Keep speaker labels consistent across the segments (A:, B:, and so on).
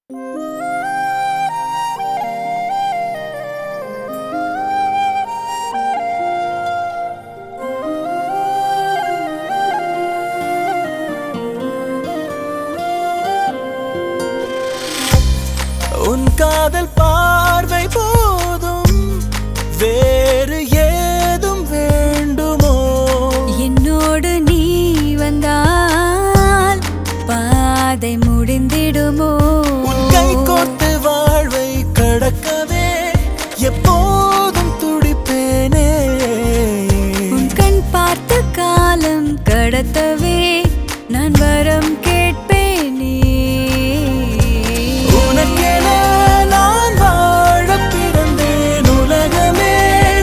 A: உன் காதல் பார்வை போதும் வேறு ஏதும் வேண்டுமோ
B: என்னோடு நீ வந்தால் பாதை முடிந்திடுமோ
A: உன் கை கோர்த்து வாழ்வை கடக்கவே எப்போதும் துடிப்பேனே
B: உன் கண் பார்த்து காலம் கடத்தவே நான் வரம் கேட்பேனே
A: உனக்கென நான் வாழப் பிறந்தேன் உலகமே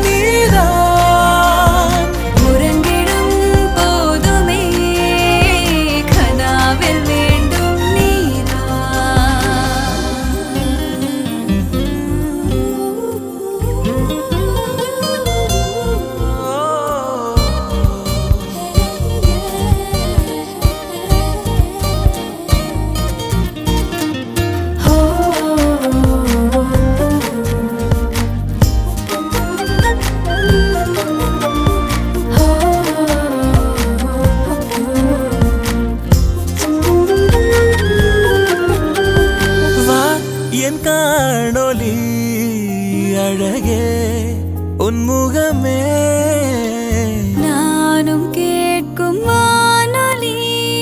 A: நீதான்
B: உறங்கிடும் போதுமே கனாவில் வேண்டும்
A: வா என் காணொலி அழகே உன் முகமே
B: நானும் கேட்கும் வானொலி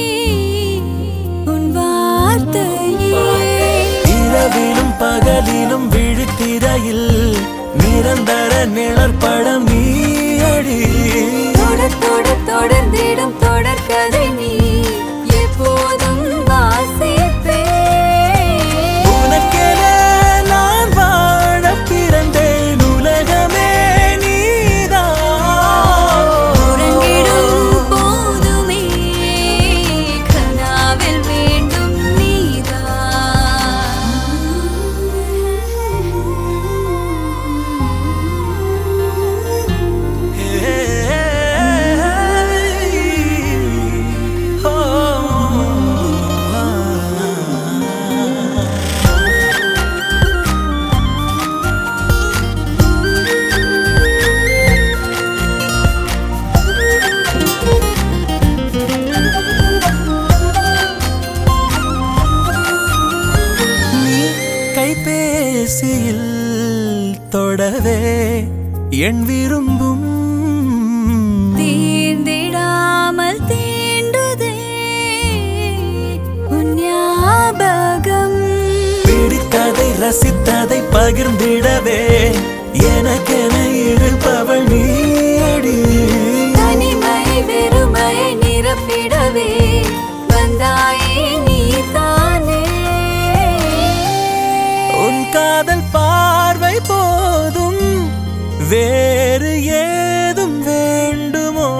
B: உன் வார்த்தையே
A: இரவிலும் பகலிலும் விழித்திரையில் நிரந்தர நிழற்படம் நீ அடி
B: தொடர் தொடர் தொடர்ந்திடும் தொடர்கதை நீ எப்போதும் வாசிப்பே
A: உனக்கென நான் வாழப் பிறந்தேன் உலகமே நீதான்
B: உறங்கிடும் போதுமே கனாவில் வேண்டும் நீதான்
A: நீ கைபேசியில் தொடவே என் விரும்பும்
B: தீண்டிடாமல் தீண்டுதே உன் ஞாபகம்
A: பிடித்ததை ரசித்ததை பகிர்ந்திடவே எனக்கென இருப்பவள் நீ அடி
B: தனிமை வெறுமை நிரப்பிடவே வந்தாயே நீ தானே
A: உன் காதல் பார்வை போதும் வேறு ஏதும் வேண்டுமோ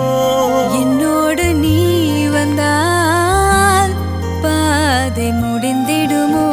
B: என்னோடு நீ வந்தால் பாதை முடிந்திடுமோ